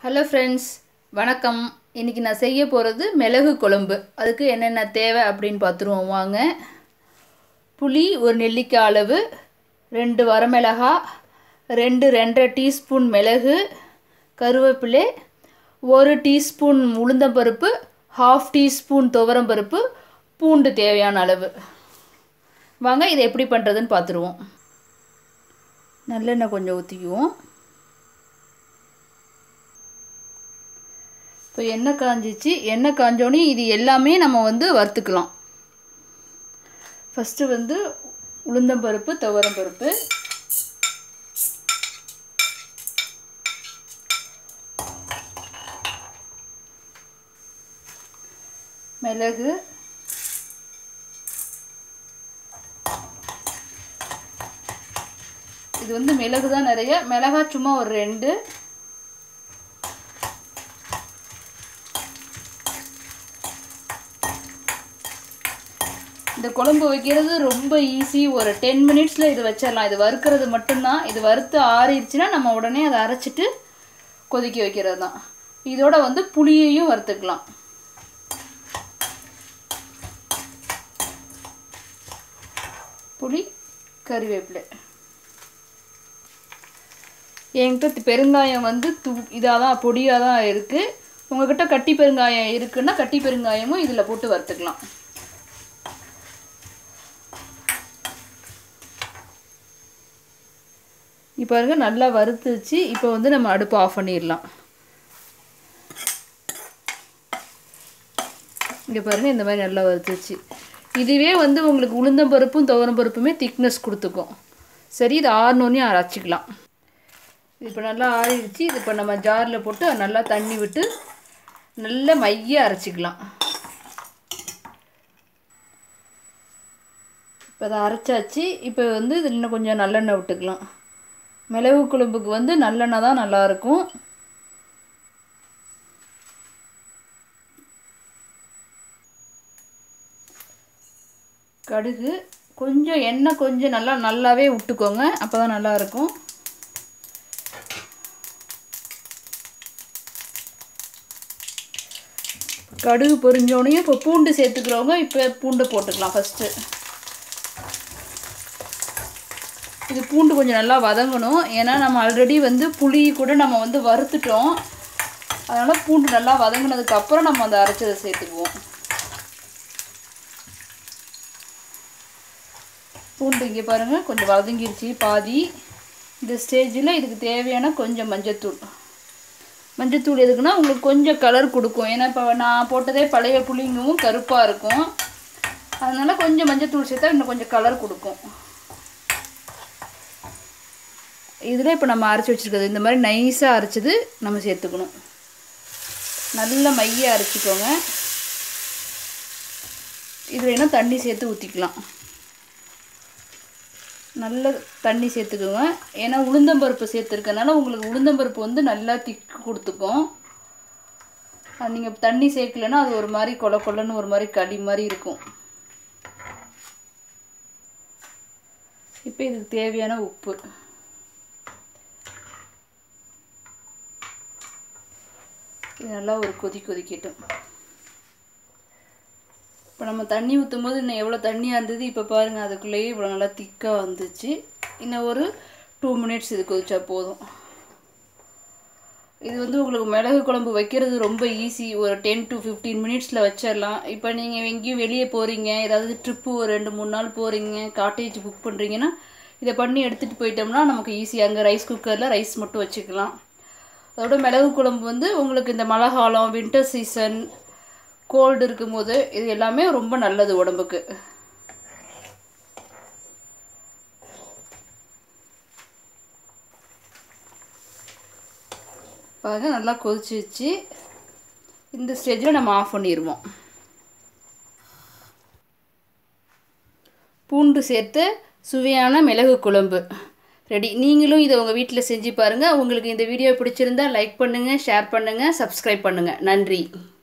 hello friends வணக்கம் இன்றைக்கி நான் செய்ய போகிறது மிளகு குழம்பு அதுக்கு என்னென்ன தேவை அப்படின்னு பார்த்துருவோம் வாங்க புளி ஒரு நெல்லிக்காய் அளவு ரெண்டு வரமிளகா ரெண்டு ரெண்டரை டீஸ்பூன் மிளகு கருவேப்பிலை ஒரு டீஸ்பூன் உளுந்தம்பருப்பு ஹாஃப் டீஸ்பூன் துவரம்பருப்பு பூண்டு தேவையான அளவு வாங்க இதை எப்படி பண்ணுறதுன்னு பார்த்துருவோம் நல்லெண்ணெய் கொஞ்சம் ஊற்றிக்குவோம் இப்போ எண்ணெய் காஞ்சிச்சு எண்ணெய் காஞ்சோடனே இது எல்லாமே நம்ம வந்து வறுத்துக்கலாம் ஃபஸ்ட்டு வந்து உளுந்தம்பருப்பு துவரம்பருப்பு மிளகு இது வந்து மிளகு தான் நிறைய மிளகா சும்மா ஒரு ரெண்டு இந்த குழம்பு வைக்கிறது ரொம்ப ஈஸி ஒரு டென் மினிட்ஸில் இது வச்சிடலாம் இது வறுக்கிறது மட்டும்தான் இது வறுத்து ஆறிடுச்சுன்னா நம்ம உடனே அதை அரைச்சிட்டு கொதிக்க வைக்கிறது தான் இதோட வந்து புளியையும் வறுத்துக்கலாம் புளி கறிவேப்பிலை என்கிட்ட பெருங்காயம் வந்து து இதாக தான் பொடியாக தான் இருக்குது உங்கள்கிட்ட கட்டி பெருங்காயம் இருக்குன்னா கட்டி பெருங்காயமும் இதில் போட்டு வறுத்துக்கலாம் இப்போ பாருங்க நல்லா வறுத்துச்சு இப்போ வந்து நம்ம அடுப்பு ஆஃப் பண்ணிடலாம் இங்கே பாருங்கள் இந்த மாதிரி நல்லா வறுத்துச்சு இதுவே வந்து உங்களுக்கு உளுந்தம்பருப்பும் துவரம் பருப்புமே திக்னஸ் கொடுத்துக்கும் சரி இது ஆறினோன்னே அரைச்சிக்கலாம் இப்போ நல்லா ஆறிடுச்சு இது இப்போ நம்ம ஜாரில் போட்டு நல்லா தண்ணி விட்டு நல்ல மைய அரைச்சிக்கலாம் இப்போ அதை அரைச்சாச்சு இப்போ வந்து இதில் இன்னும் கொஞ்சம் நல்லெண்ணெய் விட்டுக்கலாம் மிளகு குழம்புக்கு வந்து நல்லெண்ணெய் தான் நல்லாயிருக்கும் கடுகு கொஞ்சம் எண்ணெய் கொஞ்சம் நல்லா நல்லாவே விட்டுக்கோங்க அப்போ தான் நல்லாயிருக்கும் கடுகு பொரிஞ்சோடனே இப்போ பூண்டு சேர்த்துக்கிறவங்க இப்போ பூண்டு போட்டுக்கலாம் ஃபஸ்ட்டு இது பூண்டு கொஞ்சம் நல்லா வதங்கணும் ஏன்னா நம்ம ஆல்ரெடி வந்து புளி கூட நம்ம வந்து வறுத்துட்டோம் அதனால் பூண்டு நல்லா வதங்கினதுக்கப்புறம் நம்ம அந்த அரைச்சதை சேர்த்துக்குவோம் பூண்டு இங்கே பாருங்கள் கொஞ்சம் வதங்கிருச்சு பாதி இந்த ஸ்டேஜில் இதுக்கு தேவையான கொஞ்சம் மஞ்சத்தூள் மஞ்சத்தூள் எதுக்குன்னா உங்களுக்கு கொஞ்சம் கலர் கொடுக்கும் ஏன்னா இப்போ நான் போட்டதே பழைய புளிங்கவும் கருப்பாக இருக்கும் அதனால் கொஞ்சம் மஞ்சத்தூள் சேர்த்தா இன்னும் கொஞ்சம் கலர் கொடுக்கும் இதில் இப்போ நம்ம அரைச்சி வச்சுருக்கிறது இந்த மாதிரி நைஸாக அரைச்சது நம்ம சேர்த்துக்கணும் நல்ல மைய அரைச்சிக்கோங்க இது வேணால் தண்ணி சேர்த்து ஊற்றிக்கலாம் நல்ல தண்ணி சேர்த்துக்கோங்க ஏன்னா உளுந்தம்பருப்பு சேர்த்துருக்கனால உங்களுக்கு உளுந்தம்பருப்பு வந்து நல்லா திக்கு கொடுத்துக்கும் நீங்கள் தண்ணி சேர்க்கலன்னா அது ஒரு மாதிரி கொல கொலன்னு ஒரு மாதிரி களி மாதிரி இருக்கும் இப்போ இதுக்கு தேவையான உப்பு இது நல்லா ஒரு கொதி கொதிக்கட்டும் இப்போ நம்ம தண்ணி ஊற்றும் போது இன்னும் எவ்வளோ தண்ணியாக இருந்தது இப்போ பாருங்கள் அதுக்குள்ளேயே இவ்வளோ நல்லா திக்காக வந்துச்சு இன்னும் ஒரு டூ மினிட்ஸ் இது கொதிச்சா போதும் இது வந்து உங்களுக்கு மிளகு குழம்பு வைக்கிறது ரொம்ப ஈஸி ஒரு டென் டு ஃபிஃப்டீன் மினிட்ஸில் வச்சிடலாம் இப்போ நீங்கள் எங்கேயும் வெளியே போகிறீங்க ஏதாவது ட்ரிப்பு ஒரு ரெண்டு மூணு நாள் போகிறீங்க காட்டேஜ் புக் பண்ணுறீங்கன்னா இதை பண்ணி எடுத்துகிட்டு போயிட்டோம்னா நமக்கு ஈஸியாக அங்கே ரைஸ் குக்கரில் ரைஸ் மட்டும் வச்சுக்கலாம் அதோட மிளகு குழம்பு வந்து உங்களுக்கு இந்த மழை காலம் வின்டர் சீசன் கோல்டு இருக்கும்போது இது எல்லாமே ரொம்ப நல்லது உடம்புக்கு பாருங்க நல்லா கொதிச்சிச்சு இந்த ஸ்டேஜில் நம்ம ஆஃப் பண்ணிடுவோம் பூண்டு சேர்த்து சுவையான மிளகு குழம்பு ரெடி நீங்களும் இதை உங்கள் வீட்டில் செஞ்சு பாருங்கள் உங்களுக்கு இந்த வீடியோ பிடிச்சிருந்தா லைக் பண்ணுங்கள் ஷேர் பண்ணுங்கள் சப்ஸ்கிரைப் பண்ணுங்கள் நன்றி